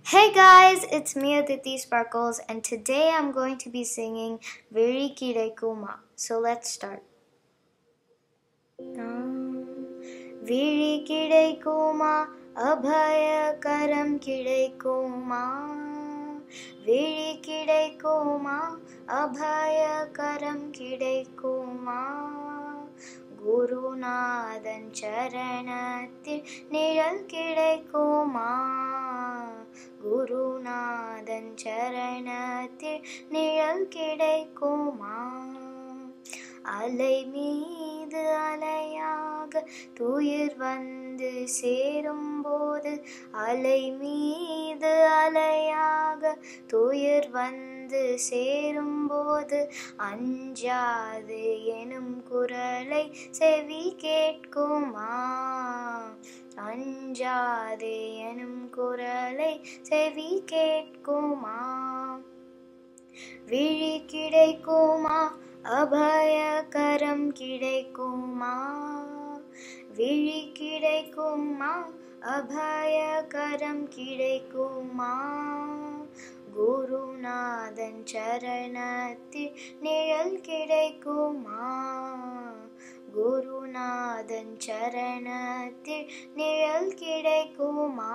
Hey guys, it's me Aditi Sparkles and today I'm going to be singing Viri Kuma. So let's start. விழி கிடைக்குமா அபயகரம் கிடைக்குமா விழி கிடைக்குமா அபயகரம் கிடைக்குமா குருநாதன் சரணத்தில் நிழல் கிடைக்குமா குருநாதன் சரணத்தில் நிழல் கிடைக்குமா அலை மீது அலையாக துயிர் வந்து சேரும்போது அலை மீது அலையாக துயிர் வந்து சேரும்போது அஞ்சாது எனும் குரலை செவி கேட்குமா அஞ்சாதே எனும் குரலை செவி கேட்குமா விழி கிடைக்குமா அபயகரம் கிடைக்குமா விழி கிடைக்குமா அபயகரம் கிடைக்குமா குருநாதன் சரணத்தில் நிழல் கிடைக்குமா குருநாதன் சரணத்தில் நிழல் கிடைக்குமா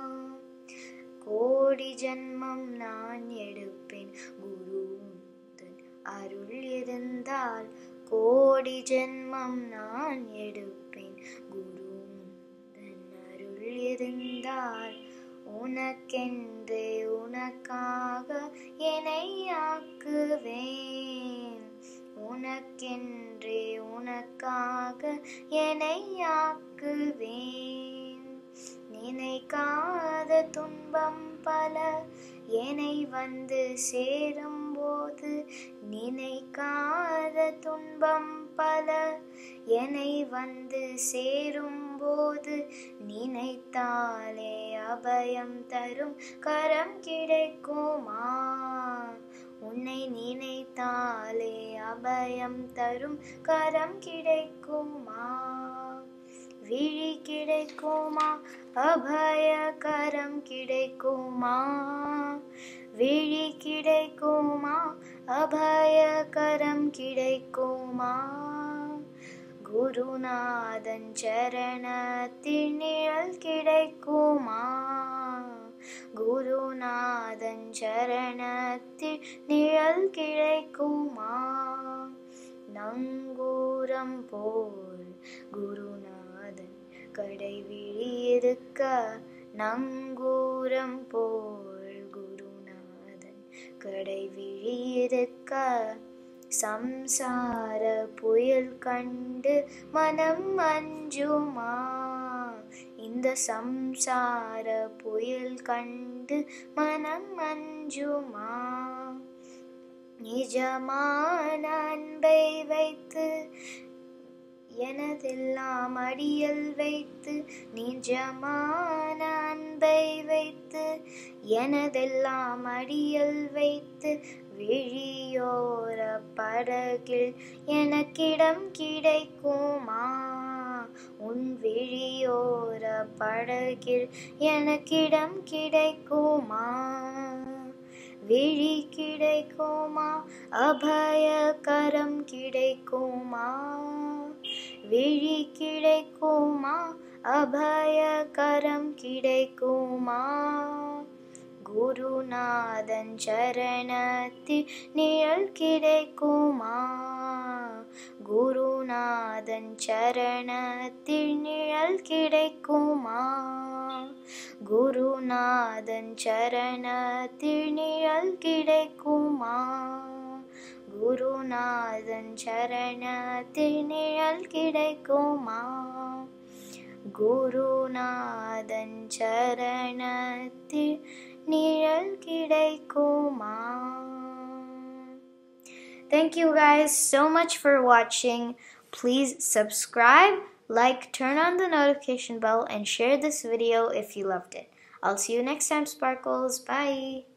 கோடி ஜன்மம் நான் எடுப்பேன் குரு அருள் இருந்தால் கோடி ஜென்மம் நான் எடுப்பேன் குரு தன் அருள் இருந்தால் உனக்கென்று உனக்காக என்னை ஆக்குவேன் உனக்கென்றே உனக்காக என்னை ஆக்குவேன் நினைக்காத துன்பம் பல என்னை வந்து சேரும்போது நினைக்காத துன்பம் பல என்னை வந்து சேரும்போது நினைத்தாலே அபயம் தரும் கரம் கிடைக்குமா உன்னை நினைத்தாலே அபயம் தரும் கரம் கிடைக்குமா விழி கிடைக்குமா அபயகரம் கிடைக்குமா விழி கிடைக்குமா அபயகரம் கிடைக்குமா குருநாதன் சரணத்தில் நிழல் கிடைக்குமா குருநாதன் சரணத்தில் நிழல் கிடைக்குமா நங்கூரம் போல் குருநாதன் கடைவிழி இருக்க நங்கூரம் போல் குருநாதன் கடைவிழி இருக்க சம்சார புயல் கண்டு மனம் அஞ்சுமா இந்த சம்சார புயல் கண்டு மனம் அஞ்சுமா நிஜமான அன்பை வைத்து எனதெல்லாம் அடியல் வைத்து நிஜமான அன்பை வைத்து எனதெல்லாம் அடியல் வைத்து விழியோர படகில் எனக்கிடம் கிடைக்குமா உன் விழியோர படகில் எனக்கிடம் கிடைக்குமா விழி கிடைக்குமா அபயகரம் கிடைக்குமா விழி கிடைக்குமா அபயகரம் கிடைக்குமா குருநாதன் சரணத்தில் நிழல் கிடைக்குமா குருநாதன் சரணத்தில் நிழல் கிடைக்குமா குருநாதன் சரணத்தில் நிழல் கிடைக்குமா குருநாதன் சரணத்தில் நிழல் கிடைக்குமா குருநாதன் சரணத்தில் நிழல் கிடைக்குமா Thank you guys so much for watching. Please subscribe, like, turn on the notification bell, and share this video if you loved it. I'll see you next time, Sparkles. Bye.